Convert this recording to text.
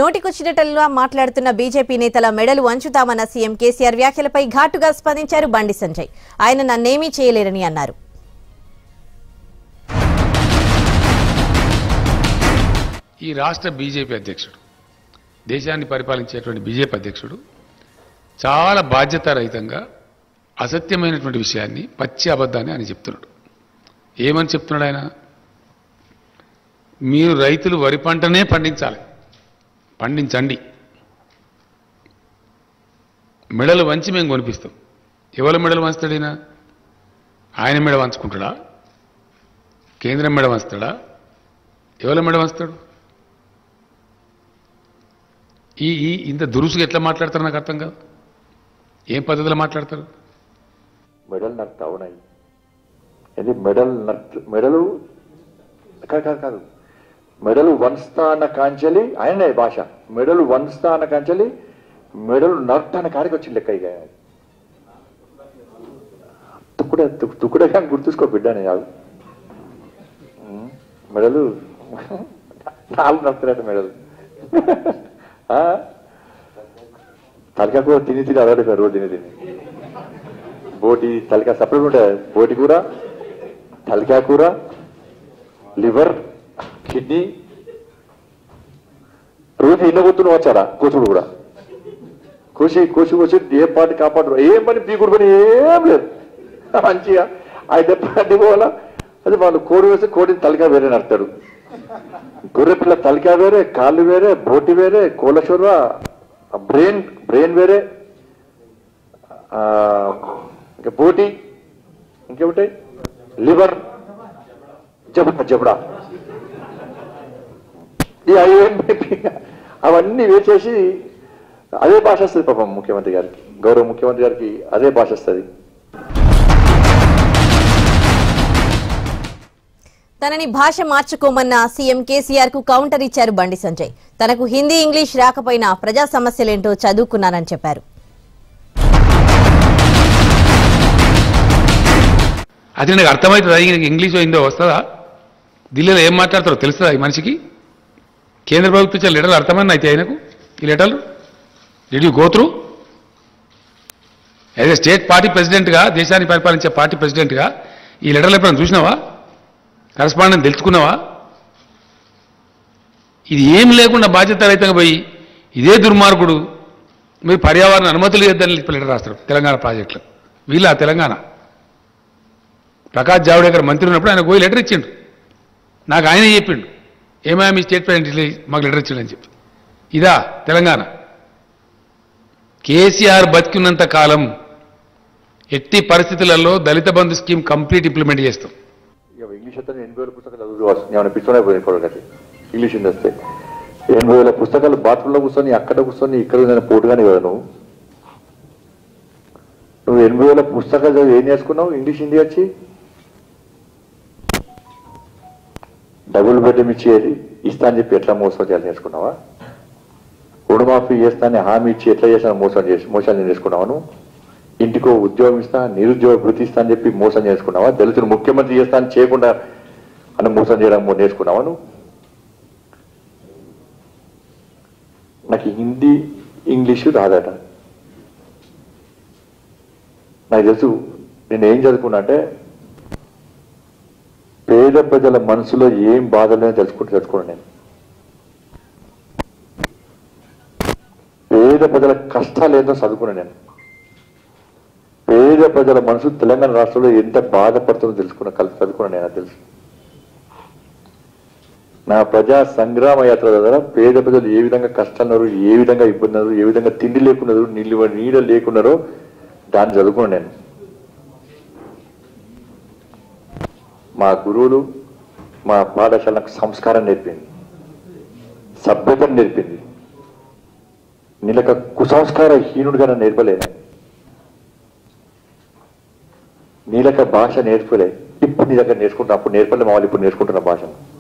నోటికొచ్చినట్లుగా మాట్లాడుతున్న బీజేపీ నేతల మెడలు వంచుతామన్న సీఎం కేసీఆర్ వ్యాఖ్యలపై ఘాటుగా స్పందించారు బండి సంజయ్ ఆయన నన్నేమీ చేయలేరని అన్నారు ఈ రాష్ట్ర బీజేపీ అధ్యక్షుడు దేశాన్ని పరిపాలించేటువంటి బీజేపీ అధ్యక్షుడు చాలా బాధ్యతారహితంగా అసత్యమైనటువంటి విషయాన్ని పచ్చి అబద్ధాన్ని ఆయన చెప్తున్నాడు ఏమని చెప్తున్నాడు ఆయన మీరు రైతులు వరి పంటనే పండించాలి పండించండి మెడలు వంచి మేము కొనిపిస్తాం ఎవరి మెడలు వంచుతాడు ఈయన ఆయన మెడ వంచుకుంటాడా కేంద్రం మెడ వంచుతాడా ఎవరి మెడ వంచుతాడు ఈ ఈ ఇంత దురుసుగా ఎట్లా మాట్లాడతారు నాకు అర్థం కాదు ఏం పద్ధతిలో మాట్లాడతారు మెడల్ నట్టు అవునాయి ఇది మెడల్ నట్టు మెడలు కాదు కాదు కాదు మెడలు వంచుతాన కాంచెలి ఆయనే భాష మెడలు వంచుతాన కాంచెలి మెడలు నర్తాన కాడికి వచ్చింది లెక్క ఇక తుక్కుడే తుక్- తుక్కుడే కానీ గుర్తుంచుకో బిడ్డని కాదు ఉమ్, మెడలు నాలుగు నడుతున్నాయి మెడలు ఆ? తలకాకు తిని తిని అదడు రోజు తిని తిని బోటి తలకాయ సపరేట్ ఉంటాయి బోటి కూర తలకాయ కూర లివర్ కిడ్నీ రోజు ఇన్న గుర్తును వచ్చారా కూచుడు కూడా కూసి కూసి కూసి ఏ పాటి కాపాడు ఏం పని పీకుడు పని ఏం లేదు మంచిగా అయితే పండి పోవాలా అది వాళ్ళు కోడి వేస్తే కోడిని తలకాయ వేరే నడతాడు గొర్రె పిల్ల తలకాయ వేరే కాళ్ళు వేరే బోటి వేరే కోలశోర్వ బ్రెయిన్ బ్రెయిన్ వేరే ఆ, ఇంకా బోటి ఇంకేమిటాయి లివర్ జబడా జబడా ఈ అవి అవన్నీ వేసేసి అదే భాష వస్తుంది పాపం ముఖ్యమంత్రి గారికి గౌరవ ముఖ్యమంత్రి గారికి అదే భాష వస్తుంది తనని భాష మార్చుకోమన్న సీఎం కేసీఆర్ కు కౌంటర్ ఇచ్చారు బండి సంజయ్ తనకు హిందీ ఇంగ్లీష్ రాకపోయినా ప్రజా సమస్యలేంటో చదువుకున్నానని చెప్పారు అది నాకు అర్థమవుతుందా ఈయనకి ఇంగ్లీష్ అయిందో వస్తుందా ఢిల్లీలో ఏం మాట్లాడతారో తెలుస్తుందా ఈ మనిషికి కేంద్ర ప్రభుత్వం ఇచ్చే లెటర్లు అర్థమైంది అయితే ఆయనకు ఈ లెటర్లు did you go through as a state party ప్రెసిడెంట్గా దేశాన్ని పరిపాలించే పార్టీ ప్రెసిడెంట్గా ఈ లెటర్లు ఎప్పుడైనా చూసినావా కరస్పాండెంట్ తెలుసుకున్నావా ఇది ఏం లేకుండా బాధ్యత రహితంగా పోయి ఇదే దుర్మార్గుడు మీరు పర్యావరణ అనుమతులు ఇద్దని లెటర్ రాస్తారు తెలంగాణ ప్రాజెక్టులు వీళ్ళ తెలంగాణ ప్రకాష్ జావడేకర్ మంత్రి ఉన్నప్పుడు ఆయన పోయి లెటర్ ఇచ్చిండు నాకు ఆయనే చెప్పిండు ఏమైనా మీ స్టేట్ ప్రెసిడెంట్ మాకు లెటర్ ఇచ్చిండని చెప్పి ఇదా తెలంగాణ కేసీఆర్ బతికున్నంత కాలం ఎట్టి పరిస్థితులలో Dalit Bandhu scheme complete implement చేస్తాం ఇక ఇంగ్లీష్ అయితే ఎనభై వేల పుస్తకాలు చదువుకోవచ్చు నేను పిచ్చోనే పోయింది పొరగతి ఇంగ్లీష్ హిందీ వస్తే ఎనభై వేల పుస్తకాలు బాత్రూంలో కూర్చొని అక్కడ కూర్చొని ఇక్కడ నేను పోటుగానే కదా నువ్వు నువ్వు ఎనభై వేల పుస్తకాలు చదివి ఏం నేర్చుకున్నావు ఇంగ్లీష్ హిందీ వచ్చి డబుల్ బెడ్రూమ్ ఇచ్చేది ఇస్తా అని చెప్పి ఎట్లా మోసం చేయాలి నేర్చుకున్నావా రుణమాఫీ చేస్తా అని హామీ ఇచ్చి ఎట్లా చేసినా మోసం చేసి మోసాలు నేర్చుకున్నావా నువ్వు ఇంటికో ఉద్యోగం ఇస్తా నిరుద్యోగ వృత్తి ఇస్తా అని చెప్పి మోసం చేసుకున్నావా దళితులు ముఖ్యమంత్రి చేస్తా అని చేయకుండా అని మోసం చేయడం నేర్చుకున్నావా నువ్వు నాకు హిందీ ఇంగ్లీషు రాదట నాకు తెలుసు నేను ఏం చదువుకున్నా అంటే పేద ప్రజల మనసులో ఏం బాధలేదో తెలుసుకుంటూ తెలుసుకున్నాను నేను పేద ప్రజల కష్టాలు ఏందో చదువుకున్నాను నేను పేద ప్రజల మనసు తెలంగాణ రాష్ట్రంలో ఎంత బాధపడుతుందో తెలుసుకున్న కలిసి చదువుకున్నాను నేను అది తెలుసు నా ప్రజా సంగ్రామ యాత్ర ద్వారా పేద ప్రజలు ఏ విధంగా కష్టాలున్నారు ఏ విధంగా ఇబ్బంది ఉన్నారు ఏ విధంగా తిండి లేకున్నారు నీళ్ళు నీడ లేకున్నారో దాన్ని చదువుకున్నాను నేను మా గురువులు మా పాఠశాల నాకు సంస్కారం నేర్పింది సభ్యతను నేర్పింది నీలక కుసంస్కార హీనుడిగా నన్ను నేర్పలేను నీలక భాష నేర్పలే ఇప్పుడు నీ దగ్గర నేర్చుకుంటా అప్పుడు నేర్పలే మా వాళ్ళు ఇప్పుడు నేర్చుకుంటున్న భాషను